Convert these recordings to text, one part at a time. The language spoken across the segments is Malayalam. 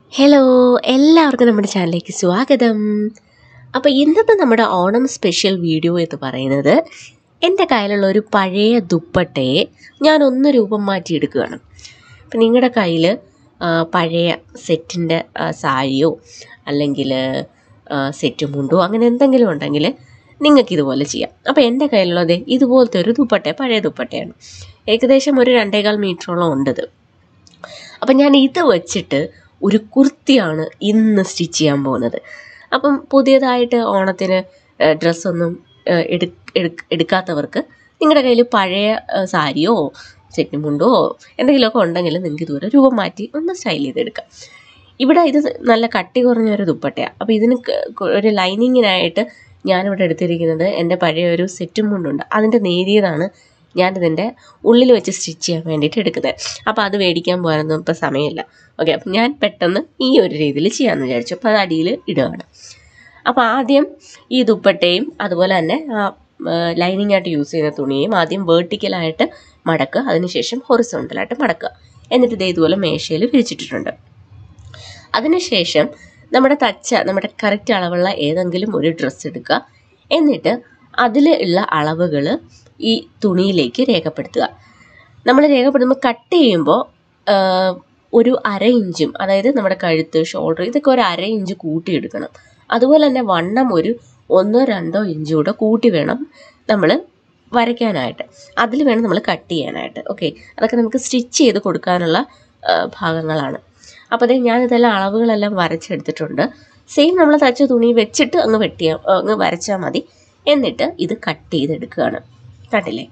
ഹലോ എല്ലാവർക്കും നമ്മുടെ ചാനലിലേക്ക് സ്വാഗതം അപ്പോൾ ഇന്നത്തെ നമ്മുടെ ഓണം സ്പെഷ്യൽ വീഡിയോ എന്ന് പറയുന്നത് എൻ്റെ കയ്യിലുള്ള ഒരു പഴയ ദുപ്പട്ടയെ ഞാൻ ഒന്ന് രൂപം മാറ്റിയെടുക്കുകയാണ് അപ്പം നിങ്ങളുടെ കയ്യിൽ പഴയ സെറ്റിൻ്റെ സാരിയോ അല്ലെങ്കിൽ സെറ്റ് മുണ്ടോ അങ്ങനെ എന്തെങ്കിലും ഉണ്ടെങ്കിൽ നിങ്ങൾക്ക് ഇതുപോലെ ചെയ്യാം അപ്പോൾ എൻ്റെ കയ്യിലുള്ളത് ഇതുപോലത്തെ ഒരു ദുപ്പട്ട പഴയ ദുപ്പട്ടയാണ് ഏകദേശം ഒരു രണ്ടേകാൽ മീറ്ററോളം ഉണ്ടത് അപ്പം ഞാൻ ഇത് വെച്ചിട്ട് ഒരു കുർത്തിയാണ് ഇന്ന് സ്റ്റിച്ച് ചെയ്യാൻ പോകുന്നത് അപ്പം പുതിയതായിട്ട് ഓണത്തിന് ഡ്രസ്സൊന്നും എടു എടുക്കാത്തവർക്ക് നിങ്ങളുടെ കയ്യിൽ പഴയ ഏഹ്, സാരിയോ സെറ്റ് മുണ്ടോ എന്തെങ്കിലുമൊക്കെ ഉണ്ടെങ്കിൽ നിങ്ങൾക്ക് ഇതുപോലെ രൂപം മാറ്റി ഒന്ന് സ്റ്റൈൽ ചെയ്തെടുക്കാം ഇവിടെ ഇത് നല്ല കട്ടി കുറഞ്ഞ ഒരു ദുപ്പട്ടയാണ് അപ്പോൾ ഇതിന് ക- ക- ഒരു ലൈനിങ്ങിനായിട്ട് ഞാനിവിടെ എടുത്തിരിക്കുന്നത് എൻ്റെ പഴയ ഒരു സെറ്റും മുണ്ടുണ്ട് അതിൻ്റെ നേരിയതാണ് ഞാനിതിൻ്റെ ഉള്ളിൽ വെച്ച് സ്റ്റിച്ച് ചെയ്യാൻ വേണ്ടിയിട്ട് എടുക്കുന്നത് അപ്പോൾ അത് മേടിക്കാൻ പോകാനൊന്നും ഇപ്പോൾ സമയമില്ല ഓക്കെ അപ്പം ഞാൻ പെട്ടെന്ന് ഈ ഒരു രീതിയിൽ ചെയ്യാമെന്ന് വിചാരിച്ചു അപ്പോൾ അത് അടിയിൽ ഇടുകയാണ് അപ്പോൾ ആദ്യം ഈ ദുപ്പട്ടയും അതുപോലെ തന്നെ ലൈനിങ് ആയിട്ട് യൂസ് ചെയ്യുന്ന തുണിയും ആദ്യം വേർട്ടിക്കലായിട്ട് മടക്കുക അതിനുശേഷം ഹൊറിസോണ്ടലായിട്ട് മടക്കുക എന്നിട്ട് ഇതേ ഇതുപോലെ മേശയിൽ വിരിച്ചിട്ടിട്ടുണ്ട് അതിനുശേഷം നമ്മുടെ തച്ച നമ്മുടെ കറക്റ്റ് അളവുള്ള ഏതെങ്കിലും ഒരു ഡ്രസ്സ് എടുക്കുക എന്നിട്ട് അതിൽ ഉള്ള അളവുകൾ ഈ തുണിയിലേക്ക് രേഖപ്പെടുത്തുക നമ്മൾ രേഖപ്പെടുത്തുമ്പോൾ കട്ട് ചെയ്യുമ്പോൾ ഒരു അര ഇഞ്ചും അതായത് നമ്മുടെ കഴുത്ത് ഷോൾഡർ ഇതൊക്കെ ഒരു അര ഇഞ്ച് കൂട്ടിയെടുക്കണം അതുപോലെ തന്നെ വണ്ണം ഒരു ഒന്നോ രണ്ടോ ഇഞ്ച് കൂടെ കൂട്ടി വേണം നമ്മൾ വരയ്ക്കാനായിട്ട് അതിൽ വേണം നമ്മൾ കട്ട് ചെയ്യാനായിട്ട് ഓക്കെ അതൊക്കെ നമുക്ക് സ്റ്റിച്ച് ചെയ്ത് കൊടുക്കാനുള്ള ആ, ഭാഗങ്ങളാണ് അപ്പോൾ അതേ ഞാനിതെല്ലാം അളവുകളെല്ലാം വരച്ചെടുത്തിട്ടുണ്ട് സെയിം നമ്മൾ തച്ച തുണി വെച്ചിട്ട് അങ്ങ് വെട്ടിയാ അങ്ങ് വരച്ചാൽ മതി എന്നിട്ട് ഇത് കട്ട് ചെയ്തെടുക്കുകയാണ് കണ്ടില്ലേ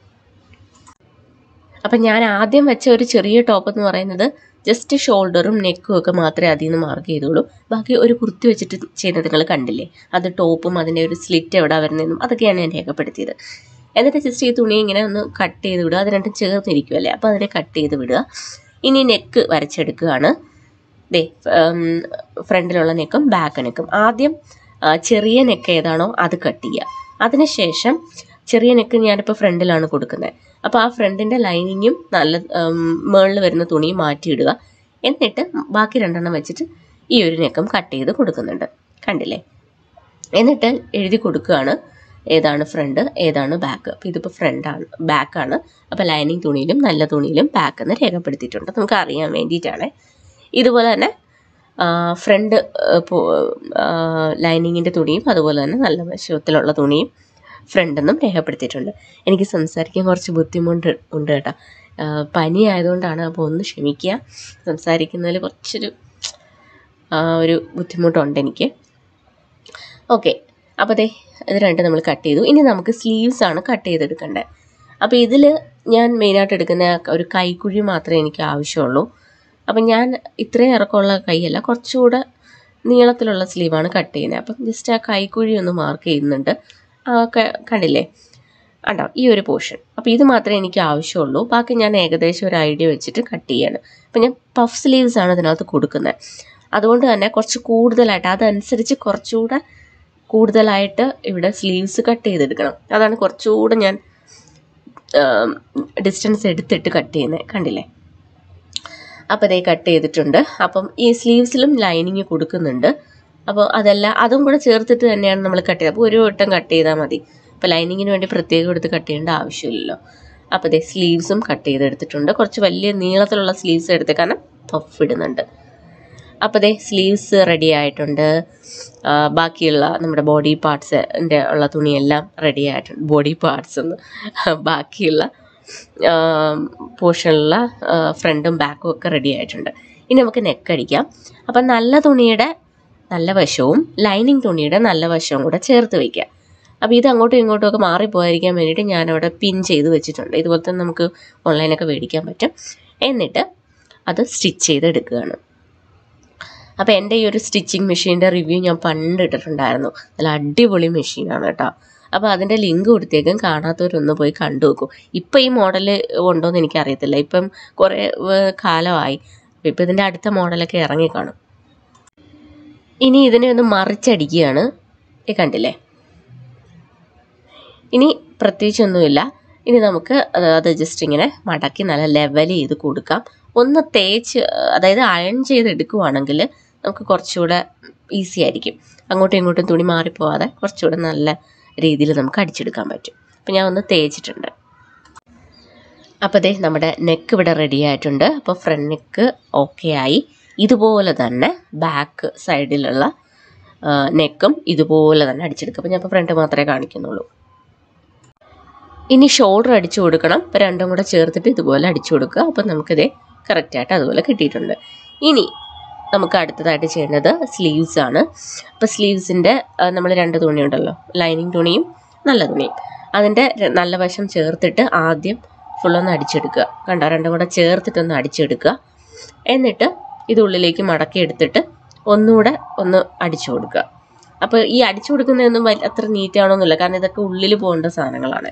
അപ്പം ഞാൻ ആദ്യം വെച്ച ഒരു ചെറിയ ടോപ്പ് എന്ന് പറയുന്നത് ജസ്റ്റ് ഷോൾഡറും നെക്കും ഒക്കെ മാത്രമേ അതിൽ നിന്ന് മാർക്ക് ചെയ്തുള്ളൂ ബാക്കി ഒരു കുർത്തി വെച്ചിട്ട് ചെയ്യുന്നത് നിങ്ങൾ കണ്ടില്ലേ അത് ടോപ്പും അതിൻ്റെ ഒരു സ്ലിറ്റ് എവിടെ വരുന്നതെന്നും അതൊക്കെയാണ് ഞാൻ രേഖപ്പെടുത്തിയത് എന്നിട്ട് ജസ്റ്റ് ഈ തുണി ഇങ്ങനെ ഒന്ന് കട്ട് ചെയ്ത് വിടുക അത് രണ്ടും ചേർന്നിരിക്കുമല്ലേ അപ്പോൾ അതിനെ കട്ട് ചെയ്ത് വിടുക ഇനി നെക്ക് വരച്ചെടുക്കുകയാണ് ദേ ഫ്രണ്ടിലുള്ള നെക്കും ബാക്ക് നെക്കും ആദ്യം ആ, ചെറിയ നെക്ക് ഏതാണോ അത് കട്ട് ചെയ്യുക അതിനുശേഷം ചെറിയ നെക്ക് ഞാനിപ്പോൾ ഫ്രണ്ടിലാണ് കൊടുക്കുന്നത് അപ്പോൾ ആ ഫ്രണ്ടിൻ്റെ ലൈനിങ്ങും നല്ല മേളിൽ വരുന്ന തുണിയും മാറ്റിയിടുക എന്നിട്ട് ബാക്കി രണ്ടെണ്ണം വെച്ചിട്ട് ഈ ഒരു നെക്കും കട്ട് ചെയ്ത് കൊടുക്കുന്നുണ്ട് കണ്ടില്ലേ എന്നിട്ട് എഴുതി കൊടുക്കുകയാണ് ഏതാണ് ഫ്രണ്ട് ഏതാണ് ബാക്ക് അപ്പോൾ ഇതിപ്പോൾ ഫ്രണ്ടാണ് ബാക്കാണ് അപ്പോൾ ലൈനിങ് തുണിയിലും നല്ല തുണിയിലും ബാക്ക് എന്ന് രേഖപ്പെടുത്തിയിട്ടുണ്ട് നമുക്ക് അറിയാൻ വേണ്ടിയിട്ടാണ് ഇതുപോലെ തന്നെ ഫ്രണ്ട് ലൈനിങ്ങിൻ്റെ തുണിയും അതുപോലെ തന്നെ നല്ല വശത്തിലുള്ള തുണിയും ഫ്രണ്ടെന്നും രേഖപ്പെടുത്തിയിട്ടുണ്ട് എനിക്ക് സംസാരിക്കാൻ കുറച്ച് ബുദ്ധിമുട്ട് ഉണ്ട് കേട്ടോ ആ, പനി ആയതുകൊണ്ടാണ് അപ്പോൾ ഒന്ന് ക്ഷമിക്കുക സംസാരിക്കുന്നതിൽ കുറച്ചൊരു ആ, ഒരു ബുദ്ധിമുട്ടുണ്ട് എനിക്ക് ഓക്കെ അപ്പോൾ ദേ ഇത് രണ്ട് നമ്മൾ കട്ട് ചെയ്തു ഇനി നമുക്ക് സ്ലീവ്സ് ആണ് കട്ട് ചെയ്തെടുക്കേണ്ടത് അപ്പോൾ ഇതിൽ ഞാൻ മെയിനായിട്ട് എടുക്കുന്ന ഒരു കൈക്കുഴി മാത്രമേ എനിക്ക് ആവശ്യമുള്ളൂ അപ്പം ഞാൻ ഇത്രയും ഇറക്കമുള്ള കൈയല്ല കുറച്ചുകൂടെ നീളത്തിലുള്ള സ്ലീവാണ് കട്ട് ചെയ്യുന്നത് അപ്പം ജസ്റ്റ് ആ കൈക്കുഴി ഒന്ന് മാർക്ക് ചെയ്യുന്നുണ്ട് ആ, ക- കണ്ടില്ലേ ഉണ്ടോ ഈ ഒരു പോർഷൻ അപ്പോൾ ഇത് മാത്രമേ എനിക്ക് ആവശ്യമുള്ളൂ ബാക്കി ഞാൻ ഏകദേശം ഒരു ഐഡിയ വെച്ചിട്ട് കട്ട് ചെയ്യാണ് അപ്പം ഞാൻ പഫ് സ്ലീവ്സ് ആണ് ഇതിനകത്ത് കൊടുക്കുന്നത് അതുകൊണ്ട് തന്നെ കുറച്ച് കൂടുതലായിട്ട് അതനുസരിച്ച് കുറച്ചുകൂടെ കൂടുതലായിട്ട് ഇവിടെ സ്ലീവ്സ് കട്ട് ചെയ്തെടുക്കണം അതാണ് കുറച്ചുകൂടെ ഞാൻ ഡിസ്റ്റൻസ് എടുത്തിട്ട് കട്ട് ചെയ്യുന്നത് കണ്ടില്ലേ അപ്പോൾ ഇതേ കട്ട് ചെയ്തിട്ടുണ്ട് അപ്പം ഈ സ്ലീവ്സിലും ലൈനിങ് കൊടുക്കുന്നുണ്ട് അപ്പോൾ അതെല്ലാം അതും കൂടെ ചേർത്തിട്ട് തന്നെയാണ് നമ്മൾ കട്ട് ചെയ്യുന്നത് അപ്പോൾ ഒരു വട്ടം കട്ട് ചെയ്താൽ മതി അപ്പോൾ ലൈനിങ്ങിന് വേണ്ടി പ്രത്യേകം എടുത്ത് കട്ട് ചെയ്യേണ്ട ആവശ്യമില്ലല്ലോ അപ്പോൾ ഇതേ സ്ലീവ്സും കട്ട് ചെയ്തെടുത്തിട്ടുണ്ട് കുറച്ച് വലിയ നീളത്തിലുള്ള സ്ലീവ്സ് എടുത്ത് കാരണം പഫ് ഇടുന്നുണ്ട് അപ്പോൾ ദേ സ്ലീവ്സ് റെഡി ആയിട്ടുണ്ട് ആ, ബാക്കിയുള്ള നമ്മുടെ ബോഡി പാർട്സിൻ്റെ ഉള്ള തുണിയെല്ലാം റെഡി ആയിട്ടുണ്ട് ബോഡി പാർട്സ് എന്ന് ബാക്കിയുള്ള പോർഷനിലുള്ള ഫ്രണ്ടും ബാക്കും ഒക്കെ റെഡി ആയിട്ടുണ്ട് ഇനി നമുക്ക് നെക്ക് അടിക്കാം അപ്പം നല്ല തുണിയുടെ നല്ല വശവും ലൈനിങ് തുണിയുടെ നല്ല വശവും കൂടെ ചേർത്ത് വയ്ക്കുക അപ്പോൾ ഇത് അങ്ങോട്ടും ഇങ്ങോട്ടും ഒക്കെ മാറിപ്പോയിരിക്കാൻ വേണ്ടിയിട്ട് ഞാനവിടെ പിൻ ചെയ്ത് വെച്ചിട്ടുണ്ട് ഇതുപോലെ തന്നെ നമുക്ക് ഓൺലൈനൊക്കെ മേടിക്കാൻ പറ്റും എന്നിട്ട് അത് സ്റ്റിച്ച് ചെയ്തെടുക്കുകയാണ് അപ്പോൾ എൻ്റെ ഈ ഒരു സ്റ്റിച്ചിങ് മെഷീൻ്റെ റിവ്യൂ ഞാൻ പണ്ട് ഇട്ടിട്ടുണ്ടായിരുന്നു നല്ല അടിപൊളി മെഷീനാണ് കേട്ടോ അപ്പോൾ അതിൻ്റെ ലിങ്ക് കൊടുത്തേക്കും കാണാത്തവരൊന്ന് പോയി കണ്ടു നോക്കും ഇപ്പം ഈ മോഡൽ ഉണ്ടോയെന്ന് എനിക്കറിയത്തില്ല ഇപ്പം കുറേ ഏർ, കാലമായി അപ്പോൾ ഇപ്പം ഇതിൻ്റെ അടുത്ത മോഡലൊക്കെ ഇറങ്ങി കാണും ഇനി ഇതിനെ ഒന്ന് മറിച്ചടിക്കുകയാണ് ഈ കണ്ടില്ലേ ഇനി പ്രത്യേകിച്ചൊന്നുമില്ല ഇനി നമുക്ക് അത് അത് ജസ്റ്റ് ഇങ്ങനെ മടക്കി നല്ല ലെവൽ ചെയ്ത് കൊടുക്കാം ഒന്ന് തേച്ച് അതായത് അയൺ ചെയ്തെടുക്കുവാണെങ്കിൽ നമുക്ക് കുറച്ചുകൂടെ ഈസി ആയിരിക്കും അങ്ങോട്ടും ഇങ്ങോട്ടും തുണി മാറിപ്പോവാതെ കുറച്ചുകൂടെ നല്ല രീതിയിൽ നമുക്ക് അടിച്ചെടുക്കാൻ പറ്റും അപ്പം ഞാൻ ഒന്ന് തേച്ചിട്ടുണ്ട് അപ്പോൾ ദേ നമ്മുടെ നെക്ക് ഇവിടെ റെഡി ആയിട്ടുണ്ട് അപ്പോൾ ഫ്രണ്ട് നെക്ക് ഓക്കെ ആയി ഇതുപോലെ തന്നെ ബാക്ക് സൈഡിലുള്ള നെക്കും ഇതുപോലെ തന്നെ അടിച്ചെടുക്കും അപ്പോൾ ഞാൻ ഇപ്പോൾ ഫ്രണ്ട് മാത്രമേ കാണിക്കുന്നുള്ളൂ ഇനി ഷോൾഡർ അടിച്ചു കൊടുക്കണം അപ്പോൾ രണ്ടും കൂടെ ചേർത്തിട്ട് ഇതുപോലെ അടിച്ചു കൊടുക്കുക അപ്പോൾ നമുക്കിത് കറക്റ്റായിട്ട് അതുപോലെ കിട്ടിയിട്ടുണ്ട് ഇനി നമുക്ക് അടുത്തതായിട്ട് ചെയ്യേണ്ടത് സ്ലീവ്സ് ആണ് അപ്പോൾ സ്ലീവ്സിൻ്റെ നമ്മൾ രണ്ട് തുണിയുണ്ടല്ലോ ലൈനിങ് തുണിയും നല്ല തുണിയും അതിൻ്റെ ര- നല്ല വശം ചേർത്തിട്ട് ആദ്യം ഫുള്ളൊന്ന് അടിച്ചെടുക്കുക കണ്ടോ രണ്ടും കൂടെ ചേർത്തിട്ടൊന്ന് അടിച്ചെടുക്കുക എന്നിട്ട് ഇത് ഉള്ളിലേക്ക് മടക്കി എടുത്തിട്ട് ഒന്നുകൂടെ ഒന്ന് അടിച്ചു കൊടുക്കുക അപ്പോൾ ഈ അടിച്ചു കൊടുക്കുന്നതൊന്നും വലിയ അത്ര നീറ്റ് ആണോന്നില്ല കാരണം ഇതൊക്കെ ഉള്ളിൽ പോകേണ്ട സാധനങ്ങളാണ്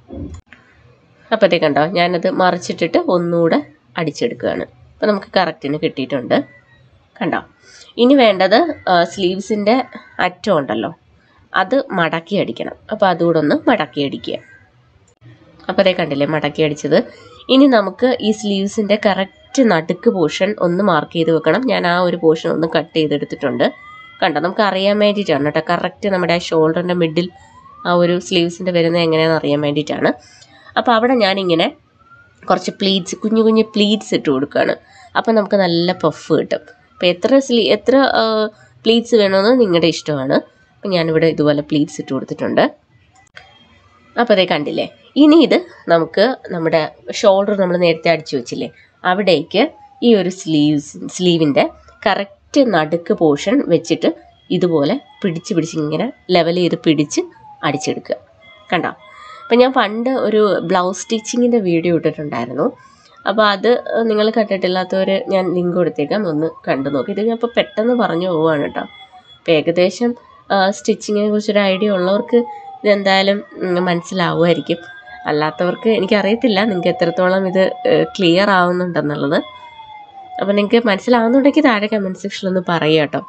അപ്പോഴത്തേ കണ്ടോ ഞാനത് മറിച്ചിട്ടിട്ട് ഒന്നുകൂടെ അടിച്ചെടുക്കുകയാണ് അപ്പോൾ നമുക്ക് കറക്റ്റിന് കിട്ടിയിട്ടുണ്ട് കണ്ടോ ഇനി വേണ്ടത് സ്ലീവ്സിൻ്റെ അറ്റം ഉണ്ടല്ലോ അത് മടക്കി അടിക്കണം അപ്പോൾ അതുകൂടെ ഒന്ന് മടക്കി അടിക്കുക അപ്പോൾ അതേ കണ്ടില്ലേ മടക്കി അടിച്ചത് ഇനി നമുക്ക് ഈ സ്ലീവ്സിൻ്റെ കറക്റ്റ് നടുക്ക് പോർഷൻ ഒന്ന് മാർക്ക് ചെയ്ത് വെക്കണം ഞാൻ ആ ഒരു പോർഷൻ ഒന്ന് കട്ട് ചെയ്തെടുത്തിട്ടുണ്ട് കണ്ടോ നമുക്ക് അറിയാൻ വേണ്ടിയിട്ടാണ് കേട്ടോ കറക്റ്റ് നമ്മുടെ ആ ഷോൾഡറിൻ്റെ മിഡിൽ ആ ഒരു സ്ലീവ്സിൻ്റെ വരുന്നത് എങ്ങനെയാണെന്ന് അറിയാൻ വേണ്ടിയിട്ടാണ് അപ്പോൾ അവിടെ ഞാനിങ്ങനെ കുറച്ച് പ്ലീറ്റ്സ് കുഞ്ഞു കുഞ്ഞു പ്ലീറ്റ്സ് ഇട്ട് കൊടുക്കുകയാണ് അപ്പോൾ നമുക്ക് നല്ല പഫ് കിട്ടും അപ്പോൾ എത്ര സ്ലീ എത്ര പ്ലീറ്റ്സ് വേണമെന്ന് നിങ്ങളുടെ ഇഷ്ടമാണ് അപ്പോൾ ഞാനിവിടെ ഇതുപോലെ പ്ലീറ്റ്സ് ഇട്ട് കൊടുത്തിട്ടുണ്ട് അപ്പോൾ അതേ കണ്ടില്ലേ ഇനി ഇത് നമുക്ക് നമ്മുടെ ഷോൾഡർ നമ്മൾ നേരത്തെ അടിച്ചു വെച്ചില്ലേ അവിടേക്ക് ഈ ഒരു സ്ലീവ്സ് സ്ലീവിൻ്റെ കറക്റ്റ് നടുക്ക് പോർഷൻ വെച്ചിട്ട് ഇതുപോലെ പിടിച്ച് പിടിച്ച് ഇങ്ങനെ ലെവൽ ചെയ്ത് പിടിച്ച് അടിച്ചെടുക്കുക കണ്ടോ അപ്പം ഞാൻ പണ്ട് ഒരു ബ്ലൗസ് സ്റ്റിച്ചിങ്ങിൻ്റെ വീഡിയോ ഇട്ടിട്ടുണ്ടായിരുന്നു അപ്പോൾ അത് നിങ്ങൾ കണ്ടിട്ടില്ലാത്തവർ ഞാൻ ലിങ്ക് കൊടുത്തേക്കാം ഒന്ന് കണ്ടു നോക്കി ഇത് ഞാൻ ഇപ്പോൾ പെട്ടെന്ന് പറഞ്ഞു പോവാണ് കേട്ടോ അപ്പോൾ ഏകദേശം സ്റ്റിച്ചിങ്ങിനെ കുറിച്ചൊരു ഐഡിയ ഉള്ളവർക്ക് ഇതെന്തായാലും ഉം, മനസ്സിലാവുമായിരിക്കും അല്ലാത്തവർക്ക് എനിക്കറിയത്തില്ല നിങ്ങൾക്ക് എത്രത്തോളം ഇത് ക്ലിയർ ആവുന്നുണ്ടെന്നുള്ളത് അപ്പോൾ നിങ്ങൾക്ക് മനസ്സിലാവുന്നുണ്ടെങ്കിൽ താഴെ കമൻറ്റ് സെക്ഷനിൽ ഒന്ന് പറയുക കേട്ടോ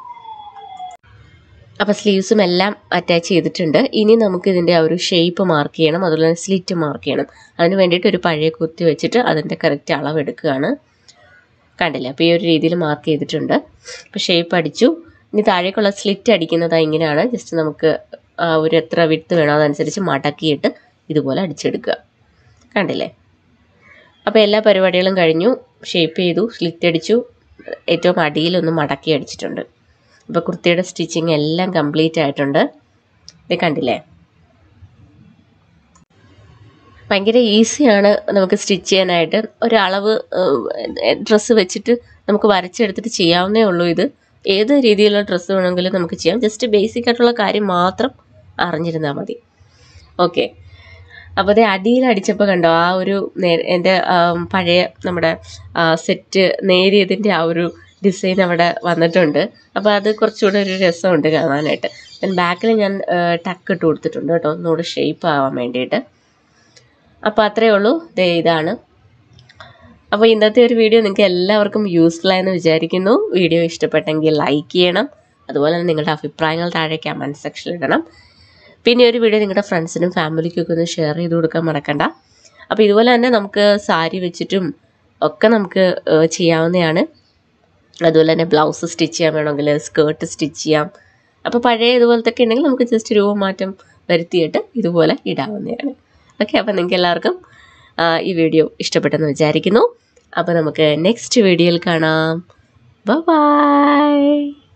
അപ്പോൾ സ്ലീവ്സും എല്ലാം അറ്റാച്ച് ചെയ്തിട്ടുണ്ട് ഇനി നമുക്ക് ഇതിൻ്റെ ആ ഒരു ഷേപ്പ് മാർക്ക് ചെയ്യണം അതുപോലെ തന്നെ സ്ലിറ്റ് മാർക്ക് ചെയ്യണം അതിന് വേണ്ടിയിട്ട് ഒരു പഴയ കുത്തി വെച്ചിട്ട് അതിൻ്റെ കറക്റ്റ് അളവ് എടുക്കുകയാണ് കണ്ടില്ലേ അപ്പോൾ ഈ ഒരു രീതിയിൽ മാർക്ക് ചെയ്തിട്ടുണ്ട് അപ്പോൾ ഷേപ്പ് അടിച്ചു ഇനി താഴേക്കുള്ള സ്ലിറ്റ് അടിക്കുന്നത് ഇങ്ങനെയാണ് ജസ്റ്റ് നമുക്ക് ആ ഒരു എത്ര വിട്ട് വേണോ അതനുസരിച്ച് മടക്കിയിട്ട് ഇതുപോലെ അടിച്ചെടുക്കുക കണ്ടില്ലേ അപ്പോൾ എല്ലാ പരിപാടികളും കഴിഞ്ഞു ഷേപ്പ് ചെയ്തു സ്ലിറ്റ് അടിച്ചു ഏറ്റവും അടിയിലൊന്ന് മടക്കി അടിച്ചിട്ടുണ്ട് അപ്പോൾ കുർത്തിയുടെ സ്റ്റിച്ചിങ് എല്ലാം കംപ്ലീറ്റ് ആയിട്ടുണ്ട് ഇത് കണ്ടില്ലേ ഭയങ്കര ഈസിയാണ് നമുക്ക് സ്റ്റിച്ച് ചെയ്യാനായിട്ട് ഒരളവ് ഡ്രസ്സ് വെച്ചിട്ട് നമുക്ക് വരച്ചെടുത്തിട്ട് ചെയ്യാവുന്നേ ഉള്ളൂ ഇത് ഏത് രീതിയിലുള്ള ഡ്രസ്സ് വേണമെങ്കിലും നമുക്ക് ചെയ്യാം ജസ്റ്റ് ബേസിക് ആയിട്ടുള്ള കാര്യം മാത്രം അറിഞ്ഞിരുന്നാൽ മതി ഓക്കെ അപ്പോൾ അതേ അടിയിൽ അടിച്ചപ്പോൾ കണ്ടോ ആ ഒരു നേ- എൻ്റെ ആം, പഴയ നമ്മുടെ സെറ്റ് നേരിയതിൻ്റെ ആ ഒരു ഡിസൈൻ അവിടെ വന്നിട്ടുണ്ട് അപ്പോൾ അത് കുറച്ചുകൂടെ ഒരു രസമുണ്ട് കാണാനായിട്ട് ദെൻ ബാക്കിൽ ഞാൻ ടക്ക് ഇട്ട് കൊടുത്തിട്ടുണ്ട് കേട്ടോ ഒന്നുകൂടെ ഷേപ്പ് ആവാൻ വേണ്ടിയിട്ട് അപ്പോൾ അത്രയേ ഉള്ളൂ ദേ ഇതാണ് അപ്പോൾ ഇന്നത്തെ ഒരു വീഡിയോ നിങ്ങൾക്ക് എല്ലാവർക്കും യൂസ്ഫുൾ ആയെന്ന് വിചാരിക്കുന്നു വീഡിയോ ഇഷ്ടപ്പെട്ടെങ്കിൽ ലൈക്ക് ചെയ്യണം അതുപോലെ തന്നെ നിങ്ങളുടെ അഭിപ്രായങ്ങൾ താഴെ കമൻറ്റ് സെക്ഷനിൽ ഇടണം പിന്നെ ഈ ഒരു വീഡിയോ നിങ്ങളുടെ ഫ്രണ്ട്സിനും ഫാമിലിക്കും ഒക്കെ ഒന്ന് ഷെയർ ചെയ്ത് കൊടുക്കാൻ മറക്കണ്ട അപ്പോൾ ഇതുപോലെ തന്നെ നമുക്ക് സാരി വെച്ചിട്ടും ഒക്കെ നമുക്ക് ഏഹ്, ചെയ്യാവുന്നതാണ് അതുപോലെ തന്നെ ബ്ലൗസ് സ്റ്റിച്ച് ചെയ്യാൻ വേണമെങ്കിൽ സ്കേർട്ട് സ്റ്റിച്ച് ചെയ്യാം അപ്പോൾ പഴയ ഇതുപോലത്തെ ഒക്കെ ഉണ്ടെങ്കിൽ നമുക്ക് ജസ്റ്റ് രൂപമാറ്റം വരുത്തിയിട്ട് ഇതുപോലെ ഇടാവുന്നതാണ് ഓക്കെ അപ്പോൾ നിങ്ങൾക്ക് എല്ലാവർക്കും ആ, ഈ വീഡിയോ ഇഷ്ടപ്പെട്ടെന്ന് വിചാരിക്കുന്നു അപ്പോൾ നമുക്ക് നെക്സ്റ്റ് വീഡിയോയിൽ കാണാം ബൈ